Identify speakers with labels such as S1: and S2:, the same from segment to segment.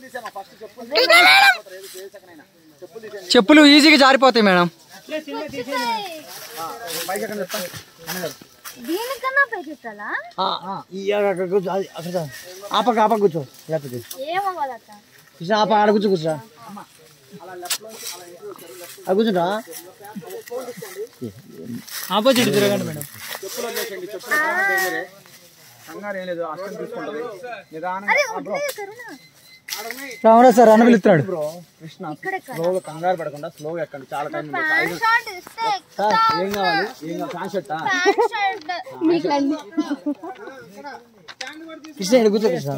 S1: చెప్పులు ఈజీగా జారిపోతాయి మేడం
S2: దీనికన్నా పెట్టాలా
S3: అక్కడ కూర్చో అది అక్కడ ఆ పక్క ఆ పక్క కూర్చో లేకపోతే
S2: ఏమో వాళ్ళక్క
S3: కృష్ణ ఆ పక్క ఆడ కూర్చో కూర్చో అది కూర్చుంటా
S1: ఆపోజిట్ తిరగండి మేడం
S4: కంగారు ఏం లేదు అష్టం తీసుకుంటది నిదానంగా
S2: అరే వదిలే కరుణ
S1: రామరా సార్ అన్న పిలుస్తున్నాడు
S4: బ్రో కృష్ణ స్లోగా కంగారు పడకుండా స్లోగా ఎక్కండి చాలా టైం ఉంది
S2: ప్యాంట్ షర్ట్ ఇస్తే
S4: ఏం కావాలి ఏం కావాలి ఫ్యాన్ షర్టా
S2: ప్యాంట్ షర్ట్ మీకండి
S3: కృష్ణ ఇక్కడ కూర్చో కృష్ణ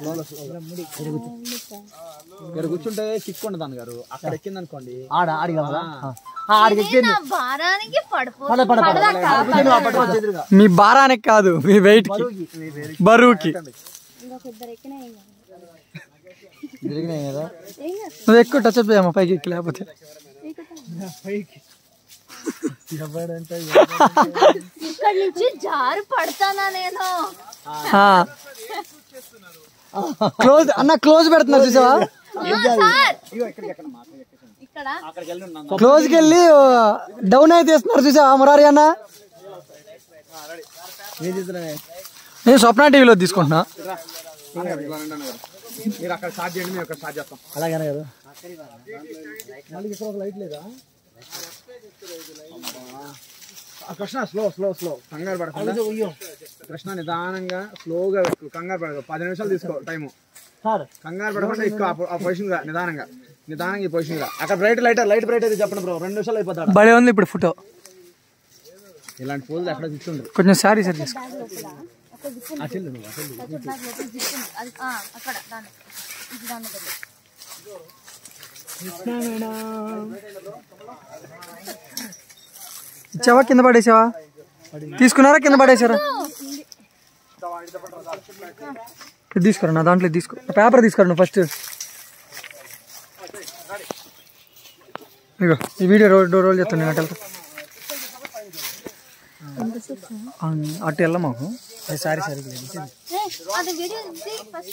S4: ఇక్కడ కూర్చుంటే కిక్ ఉండదు అన్నగారు అక్కడ ఎక్కింది అనుకోండి
S3: ఆడ ఆడి కావాలా ఆ, ఆడికి
S2: ఇది నా భారానికి పడిపో
S3: పడ పడ పడ కూర్చో ఆ పట్టుకో ఎదురుగా
S1: మీ భారానికి కాదు మీ వెయిట్ కి బరువుకి
S2: ఇంకొక ఇద్దరు ఎక్కినా ఏం కాదు.
S3: తిరిగినాయి కదా
S2: ఏం కాదు.
S1: నువ్వు ఎక్కువ టచ్ అప్ చేయమ్మా పైకి ఎక్కి లేకపోతే
S2: ఇక్కడ నుంచి జారి పడతానా నేను
S1: క్లోజ్ అన్న క్లోజ్ పెడుతున్నారు చూసావా
S2: సార్ ఇక్కడ
S4: అక్కడికి వెళ్ళి ఉన్నాం
S1: క్లోజ్ కి వెళ్ళి డౌన్ అయితే ఇస్తున్నారు చూసావా మురారి అన్న
S3: నేను తీసుకున్నానే
S1: నేను స్వప్న టీవీలో తీసుకుంటున్నా
S4: అన్నగారు, ఇలా రండి అన్నగారు. మీరు అక్కడ స్టార్ట్ చేయండి మేము ఇక్కడ స్టార్ట్ చేస్తాం
S3: అలాగే కదా
S4: ఆ కృష్ణ స్లో స్లో స్లో కంగారు పడకుండా కృష్ణ నిదానంగా స్లోగా ఎక్కు కంగారు పడదు పది నిమిషాలు తీసుకో టైం
S3: సార్
S4: కంగారు పడకుండా ఎక్కువ ఆ పొ- ఆ పొజిషన్ గా నిదానంగా నిదానంగా ఈ పొజిషన్ గా అక్కడ బ్రైట్ లైట్ లైట్ బ్రైట్ అయితే చెప్పండి బ్రో రెండు నిమిషాలు అయిపోతాడు
S1: భలే ఉంది ఇప్పుడు ఫోటో
S4: ఇలాంటి ఫోల్స్ ఎక్కడ కూర్చుండ్రు
S1: కొంచెం శారీ సార్ తీసుకో
S2: ఒక జిప్పు ఉంది. కొంచెం బ్యాగ్ లోపల జిప్పు ఉంది. అది ఆ, అక్కడ దాని ఇది దాని దగ్గర.
S1: ఇచ్చావా కింద పడేసావా తీసుకున్నారా కింద పడేసారా ఇది తీసుకురా నా దాంట్లో ఇది తీసుకో ఆ పేపర్ తీసుకురా నువ్వు ఫస్ట్ ఇగో ఈ వీడియో రోల్ రోల్ చేస్తాను నేను అటు వెళ్తా ఆ, అటు వెళ్ళ మాకు సారీ సారీ
S2: ఏ, అది వీడియో ఇది ఫస్ట్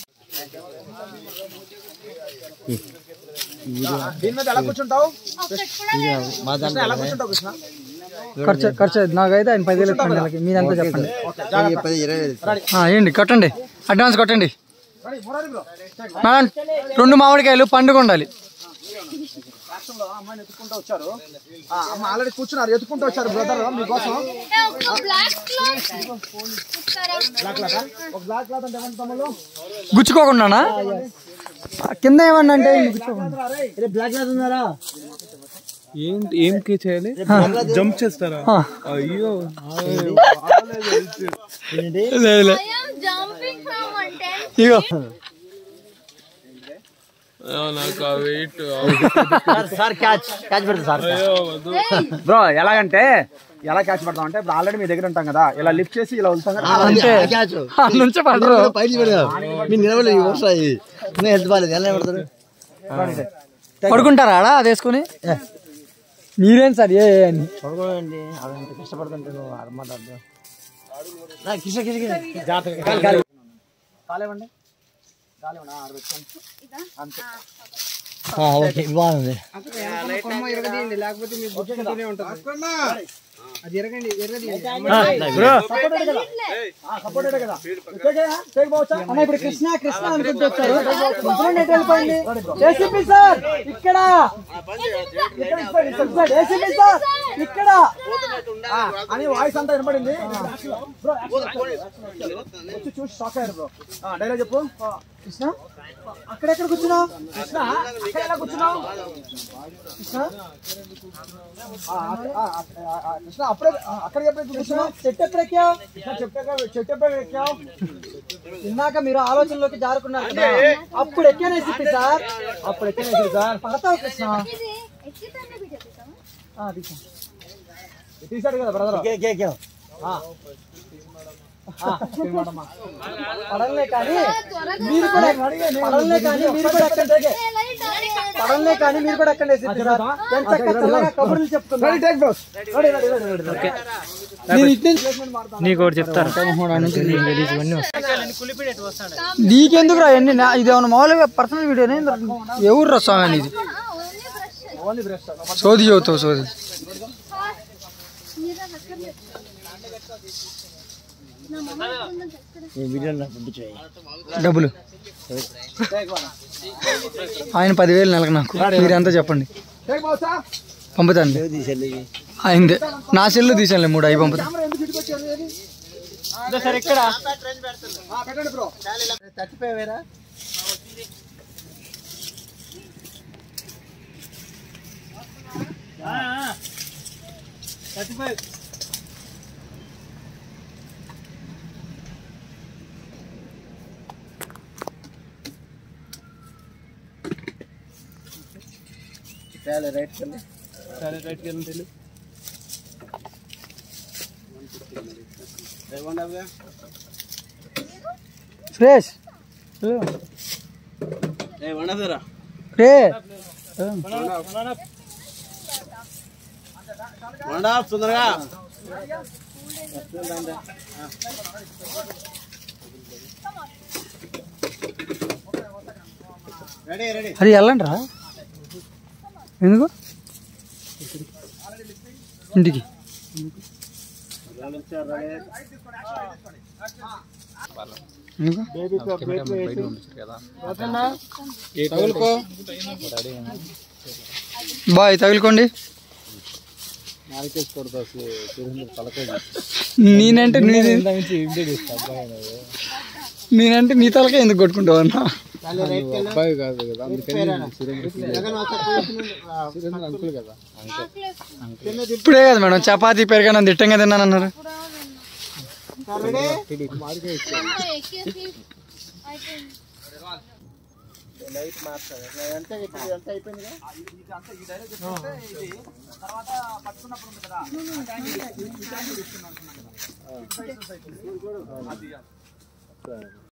S4: దీని మీద ఎలా కూర్చుంటావు
S2: ఒక్కటి కూడా
S3: మా దాంట్లో
S4: ఎలా కూర్చుంటావు కృష్ణ
S1: ఖర్చు ఖర్చు అయింది. నాకైతే ఆయన పదివేలు ఇస్తాను నెలకి మీదంతా చెప్పండి
S3: పది ఇరవై వేలు
S1: ఆ, ఏంటి కట్టండి అడ్వాన్స్ కొట్టండి
S4: రెడీ, మొరారి బ్రో
S1: మేడం రెండు మామిడికాయలు పండుగ ఉండాలి
S4: రాష్ట్రంలో అమ్మాయిని ఎత్తుకుంటూ వచ్చారు ఆ, అమ్మ ఆల్రెడీ కూర్చున్నారు ఎత్తుకుంటూ వచ్చారు బ్రదర్ మీకోసం
S2: ఏ, ఒక బ్లాక్ క్లాత్ ఇస్తారా?
S4: బ్లాక్ క్లాత్ ఒక బ్లాక్ క్లాత్ అంటే ఏమంటే తమ్ముళ్ళు
S1: గుచ్చుకోకుండానా ఆ, కింద ఏమన్నా అంటే గుచ్చుకోకుండా
S3: రే బ్లాక్ క్లాత్ ఉందారా
S5: ఏంటి ఏం కి చేయాలి జంప్ చేస్తారా
S1: ఆ.
S5: అయ్యో
S3: ఏంటి
S1: లేదు, లేదు.
S2: I am jumping from one tent.
S1: ఇగో
S5: ఆ, నాకు ఆ wait
S3: sir sir catch catch పెడతా సార్
S4: బ్రో ఎలాగంటే ఎలా క్యాచ్ పడతాం అంటే ఇప్పుడు ఆల్రెడీ మీ దగ్గర ఉంటాం కదా ఇలా లిఫ్ట్ చేసి ఇలా వెళ్తాం కదా
S1: అంతే
S3: క్యాచ్
S1: ఆ నుంచి పడరు
S3: పైకి పెడదా మీరు నిలబడలేదు వస్తాయి నేను హెల్త్ బాగాలేదు ఎలా పడతారు
S1: పడుకుంటారా ఆడ అది వేసుకుని మీరేం సార్ ఏ ఏ అని
S3: పడుకోండి అవి ఎంత కష్టపడుతుంటే నువ్వు అన్నమాట అర్థం నా కిష కిష కిష జాగ్రత్తగా
S4: కాలేవండి కాలేవండి ఆడ పెట్టుకోండి అంతే
S3: ఓకే బాగుంది
S4: సపోర్టెడ్ కదా
S1: అన్న ఇప్పుడు కృష్ణ కృష్ణ అనుకుంటూ వచ్చారు ఇంతలోనే ఎటు వెళ్ళిపోయింది ఏసీపీ సార్ ఇక్కడ ఏసీపీ సార్ ఇక్కడ
S4: ఆ, అని వాయిస్ అంతా వినపడింది బ్రో వచ్చి చూసి షాక్ అయ్యారు బ్రో డైలాగ్ చెప్పు
S1: కృష్ణ అక్కడెక్కడ కూర్చున్నావు
S4: కృష్ణ అక్కడ ఎలా కూర్చున్నావు
S1: కృష్ణ
S4: ఆ, ఆ, ఆ, ఆ, ఆ, కృష్ణ అప్పుడే ఆ, అక్కడికి ఎప్పుడు కూర్చున్నావు
S1: చెట్టు ఎక్కడ ఎక్కావు
S4: కృష్ణ చెప్పాక చెట్టు ఎప్పుడు ఎక్కావు
S1: ఇందాక మీరు ఆలోచనలోకి జారుకున్నారు కదా అప్పుడు ఎక్కాను ఏసీపీ సార్
S4: అప్పుడు ఎక్కిన సార్
S1: పడతావు కృష్ణ
S2: ఇది ఎక్కితేనే వీడియో తీసాము
S1: ఆ, తీసా.
S4: తీసాడు కదా బ్రదర్
S3: ఓకే ఓకే ఓకే
S1: పడలే కానీ మీరు కూడా పడలే కానీ మీరు కూడా ఎక్కండి పడలే కానీ మీరు కూడా ఎక్కండి సిద్ధి సార్ ఎంత చల్లగా కబుర్లు చెప్తున్నారు
S4: టేక్ బాస్
S1: నేను ఇటు నుంచి
S3: నీకు ఒకటి చెప్తాను ఇవన్నీ
S1: నీకెందుకు రా ఎన్ని నా- ఇది ఏమన్నా మామూలుగా పర్సనల్ వీడియోనే ఎవరు రా స్వామి అని ఇది
S2: ఓన్లీ బ్రష్
S1: సోది చదువుతావు సోది
S2: మీరా అక్కడ నా మమ్మ ఉందని ఎక్కడ
S3: ఈ వీడియో నాకు పంపించాయి
S1: డబ్బులు ఆయన పదివేలు నెలకు నాకు మీరంతా చెప్పండి
S4: టేక్ బాస్
S1: పంపుతాను
S3: తీసేది
S1: అయిందే నా సెల్లు తీసానులే మూడు అవి పంపుతా
S3: సార్ ఇక్కడ
S4: పెట్టండి బ్రో
S3: చచ్చిపోయావేరా రైట్
S5: సరే రైట్కి వెళ్ళి తెలియదు
S1: ఫ్రెష్
S3: ఉండదురా
S1: రే
S3: వండా సుందరగా రెడీ రెడీ
S1: అది వెళ్ళండి రా ఎందుకు ఇంటికి ఎందుకు తగులుకో బాయ్ తగులుకోండి నేనంటే నీ నేనంటే నీ తలకే ఎందుకు కొట్టుకుంటావు అన్న
S5: అబ్బాయి కాదు కదా అందుకని
S1: ఇప్పుడే కదా మేడం చపాతీ పెరగాను దిట్టంగా తిన్నానన్నారు
S2: ఎక్కేసి అయిపోయింది